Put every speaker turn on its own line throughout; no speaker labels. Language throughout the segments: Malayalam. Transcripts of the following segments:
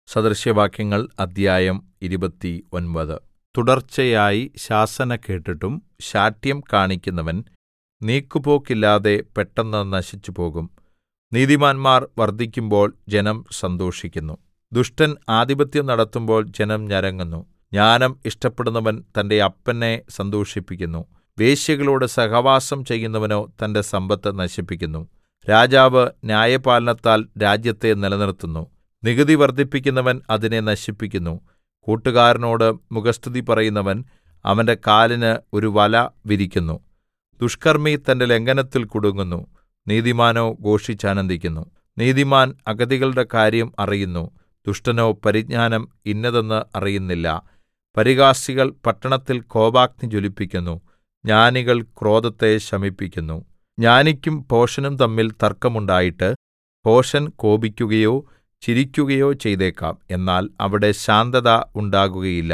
സദൃശവാക്യങ്ങൾ അദ്ധ്യായം ഇരുപത്തിയൊൻപത് തുടർച്ചയായി ശാസന കേട്ടിട്ടും ശാഠ്യം കാണിക്കുന്നവൻ നീക്കുപോക്കില്ലാതെ പെട്ടെന്ന് നശിച്ചുപോകും നീതിമാന്മാർ വർദ്ധിക്കുമ്പോൾ ജനം സന്തോഷിക്കുന്നു ദുഷ്ടൻ ആധിപത്യം നടത്തുമ്പോൾ ജനം ഞരങ്ങുന്നു ജ്ഞാനം ഇഷ്ടപ്പെടുന്നവൻ തന്റെ അപ്പനെ സന്തോഷിപ്പിക്കുന്നു വേശ്യകളോട് സഹവാസം ചെയ്യുന്നവനോ തന്റെ സമ്പത്ത് നശിപ്പിക്കുന്നു രാജാവ് ന്യായപാലനത്താൽ രാജ്യത്തെ നിലനിർത്തുന്നു നികുതി വർദ്ധിപ്പിക്കുന്നവൻ അതിനെ നശിപ്പിക്കുന്നു കൂട്ടുകാരനോട് മുഖസ്തുതി പറയുന്നവൻ അവന്റെ കാലിന് ഒരു വല വിരിക്കുന്നു ദുഷ്കർമ്മി തന്റെ ലംഘനത്തിൽ കുടുങ്ങുന്നു നീതിമാനോ ഘോഷിച്ചാനന്ദിക്കുന്നു നീതിമാൻ അഗതികളുടെ കാര്യം അറിയുന്നു ദുഷ്ടനോ പരിജ്ഞാനം ഇന്നതെന്ന് അറിയുന്നില്ല പരിഹാസികൾ പട്ടണത്തിൽ കോപാഗ്നി ജ്വലിപ്പിക്കുന്നു ജ്ഞാനികൾ ക്രോധത്തെ ശമിപ്പിക്കുന്നു ജ്ഞാനിക്കും ഭോഷനും തമ്മിൽ തർക്കമുണ്ടായിട്ട് ഭോഷൻ കോപിക്കുകയോ ചിരിക്കുകയോ ചെയ്തേക്കാം എന്നാൽ അവിടെ ശാന്തത ഉണ്ടാകുകയില്ല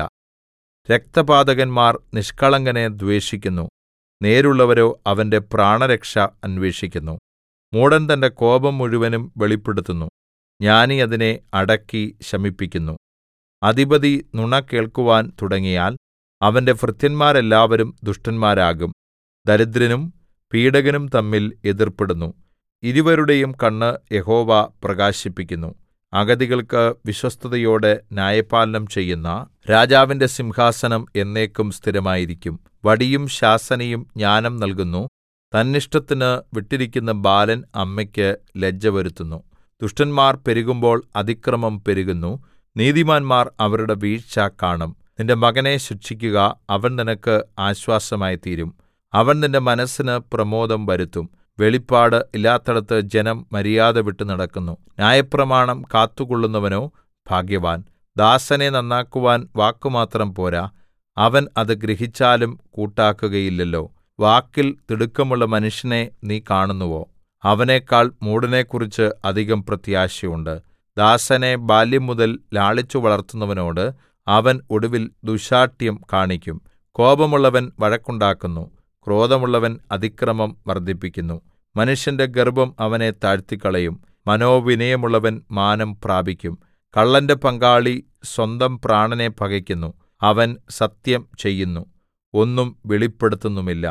രക്തപാതകന്മാർ നിഷ്കളങ്കനെ ദ്വേഷിക്കുന്നു നേരുള്ളവരോ അവന്റെ പ്രാണരക്ഷ അന്വേഷിക്കുന്നു മൂഢൻ തന്റെ കോപം മുഴുവനും വെളിപ്പെടുത്തുന്നു ജ്ഞാനി അതിനെ അടക്കി ശമിപ്പിക്കുന്നു അധിപതി നുണ കേൾക്കുവാൻ തുടങ്ങിയാൽ അവന്റെ ഭൃത്യന്മാരെല്ലാവരും ദുഷ്ടന്മാരാകും ദരിദ്രനും പീഡകനും തമ്മിൽ എതിർപ്പെടുന്നു ഇരുവരുടെയും കണ്ണ് യഹോവ പ്രകാശിപ്പിക്കുന്നു അഗതികൾക്ക് വിശ്വസ്തതയോടെ ന്യായപാലനം ചെയ്യുന്ന രാജാവിന്റെ സിംഹാസനം എന്നേക്കും സ്ഥിരമായിരിക്കും വടിയും ശാസനയും ജ്ഞാനം നൽകുന്നു തന്നിഷ്ടത്തിന് വിട്ടിരിക്കുന്ന ബാലൻ അമ്മയ്ക്ക് ലജ്ജ വരുത്തുന്നു ദുഷ്ടന്മാർ പെരുകുമ്പോൾ അതിക്രമം പെരുകുന്നു നീതിമാന്മാർ അവരുടെ വീഴ്ച കാണും നിന്റെ മകനെ ശിക്ഷിക്കുക അവൻ നിനക്ക് ആശ്വാസമായി തീരും അവൻ നിന്റെ മനസ്സിന് പ്രമോദം വരുത്തും വെളിപ്പാട് ഇല്ലാത്തിടത്ത് ജനം മര്യാദ വിട്ടു നടക്കുന്നു ന്യായപ്രമാണം കാത്തുകൊള്ളുന്നവനോ ഭാഗ്യവാൻ ദാസനെ നന്നാക്കുവാൻ വാക്കുമാത്രം പോരാ അവൻ അത് ഗ്രഹിച്ചാലും കൂട്ടാക്കുകയില്ലല്ലോ വാക്കിൽ തിടുക്കമുള്ള മനുഷ്യനെ നീ കാണുന്നുവോ അവനേക്കാൾ മൂഢനെക്കുറിച്ച് അധികം പ്രത്യാശയുണ്ട് ദാസനെ ബാല്യം മുതൽ ലാളിച്ചു വളർത്തുന്നവനോട് അവൻ ഒടുവിൽ ദുശ്ശാഠ്യം കാണിക്കും കോപമുള്ളവൻ വഴക്കുണ്ടാക്കുന്നു ക്രോധമുള്ളവൻ അതിക്രമം വർദ്ധിപ്പിക്കുന്നു മനുഷ്യന്റെ ഗർവ്വം അവനെ താഴ്ത്തിക്കളയും മനോവിനയമുള്ളവൻ മാനം പ്രാപിക്കും കള്ളന്റെ പങ്കാളി സ്വന്തം പ്രാണനെ പകയ്ക്കുന്നു അവൻ സത്യം ചെയ്യുന്നു ഒന്നും വെളിപ്പെടുത്തുന്നുമില്ല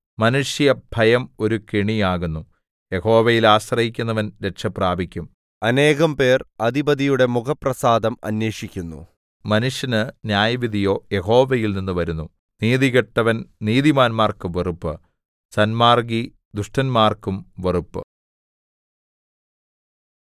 മനുഷ്യഭയം ഒരു കെണിയാകുന്നു യഹോവയിൽ ആശ്രയിക്കുന്നവൻ രക്ഷ പ്രാപിക്കും
അനേകം പേർ അധിപതിയുടെ മുഖപ്രസാദം അന്വേഷിക്കുന്നു
മനുഷ്യന് ന്യായവിധിയോ യഹോവയിൽ നിന്ന് വരുന്നു നീതികെട്ടവൻ നീതിമാന്മാർക്ക് വെറുപ്പ് സന്മാർഗി ദുഷ്ടന്മാർക്കും വെറുപ്പ്